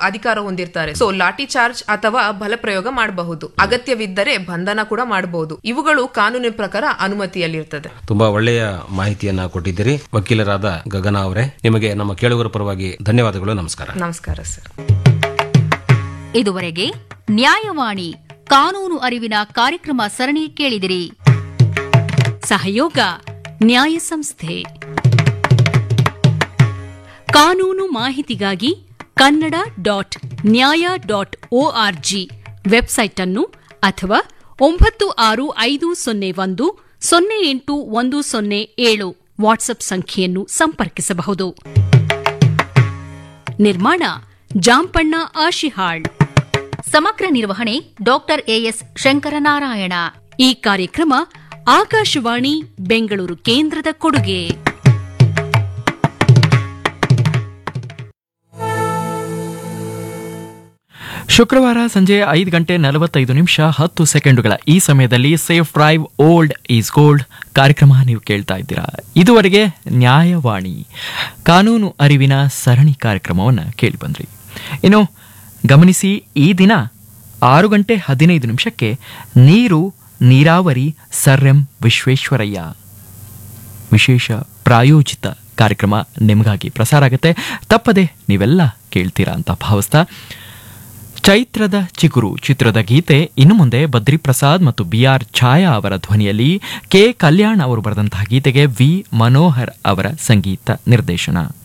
ಅಧಿಕಾರ ಹೊಂದಿರ್ತಾರೆ ಸೊ ಲಾಠಿ ಚಾರ್ಜ್ ಅಥವಾ ಬಲಪ್ರಯೋಗ ಮಾಡಬಹುದು ಅಗತ್ಯವಿದ್ದರೆ ಬಂಧನ ಕೂಡ ಮಾಡಬಹುದು ಇವುಗಳು ಕಾನೂನಿನ ಪ್ರಕಾರ ಅನುಮತಿಯಲ್ಲಿರ್ತದೆ ತುಂಬಾ ಒಳ್ಳೆಯ ಮಾಹಿತಿಯನ್ನ ಕೊಟ್ಟಿದ್ದೀರಿ ವಕೀಲರಾದ ಗಗನ ಅವರೇ ನಿಮಗೆ ನಮ್ಮ ಕೇಳುಗರ ಪರವಾಗಿ ಧನ್ಯವಾದಗಳು ನಮಸ್ಕಾರ ನಮಸ್ಕಾರ ಸರ್ ಇದುವರೆಗೆ ನ್ಯಾಯವಾಣಿ ಕಾನೂನು ಅರಿವಿನ ಕಾರ್ಯಕ್ರಮ ಸರಣಿ ಕೇಳಿದಿರಿ ಸಹಯೋಗ ನ್ಯಾಯ ಸಂಸ್ಥೆ ಕಾನೂನು ಮಾಹಿತಿಗಾಗಿ Kannada dot Nyaya dot O R G website ಅನ್ನು ಅಥವಾ ಒಂಬತ್ತು ಆರು ಐದು ಸೊನ್ನೆ ಒಂದು ಸೊನ್ನೆ ಎಂಟು ಒಂದು ಸೊನ್ನೆ ಏಳು ವಾಟ್ಸ್ಆಪ್ ಸಂಖ್ಯೆಯನ್ನು ಸಂಪರ್ಕಿಸಬಹುದು ನಿರ್ಮಾಣ ಜಾಂಪಣ್ಣ ಆಶಿಹಾಳ್ ಸಮಗ್ರ ನಿರ್ವಹಣೆ ಡಾಕ್ಟರ್ ಎಎಸ್ ಶಂಕರನಾರಾಯಣ ಈ ಕಾರ್ಯಕ್ರಮ ಆಕಾಶವಾಣಿ ಬೆಂಗಳೂರು ಕೇಂದ್ರದ ಕೊಡುಗೆ ಶುಕ್ರವಾರ ಸಂಜೆ ಐದು ಗಂಟೆ ನಲವತ್ತೈದು ನಿಮಿಷ ಹತ್ತು ಸೆಕೆಂಡುಗಳ ಈ ಸಮಯದಲ್ಲಿ safe drive old is gold ಕಾರ್ಯಕ್ರಮ ನೀವು ಕೇಳ್ತಾ ಇದ್ದೀರಾ ಇದುವರೆಗೆ ನ್ಯಾಯವಾಣಿ ಕಾನೂನು ಅರಿವಿನ ಸರಣಿ ಕಾರ್ಯಕ್ರಮವನ್ನು ಕೇಳಿ ಬಂದ್ರಿ ಇನ್ನು ಗಮನಿಸಿ ಈ ದಿನ ಆರು ಗಂಟೆ ಹದಿನೈದು ನಿಮಿಷಕ್ಕೆ ನೀರು ನೀರಾವರಿ ಸರ್ ಎಂ ವಿಶ್ವೇಶ್ವರಯ್ಯ ವಿಶೇಷ ಪ್ರಾಯೋಜಿತ ಕಾರ್ಯಕ್ರಮ ನಿಮಗಾಗಿ ಪ್ರಸಾರ ಆಗುತ್ತೆ ತಪ್ಪದೆ ನೀವೆಲ್ಲ ಕೇಳ್ತೀರಾ ಅಂತ ಭಾವಿಸ್ತಾ ಚೈತ್ರದ ಚಿಗುರು ಚಿತ್ರದ ಗೀತೆ ಇನ್ನು ಮುಂದೆ ಬದ್ರಿ ಪ್ರಸಾದ್ ಮತ್ತು ಬಿ ಆರ್ ಛಾಯಾ ಅವರ ಧ್ವನಿಯಲ್ಲಿ ಕೆ ಕಲ್ಯಾಣ್ ಅವರು ಬರೆದಂತಹ ಗೀತೆಗೆ ವಿ ಮನೋಹರ್ ಅವರ ಸಂಗೀತ ನಿರ್ದೇಶನ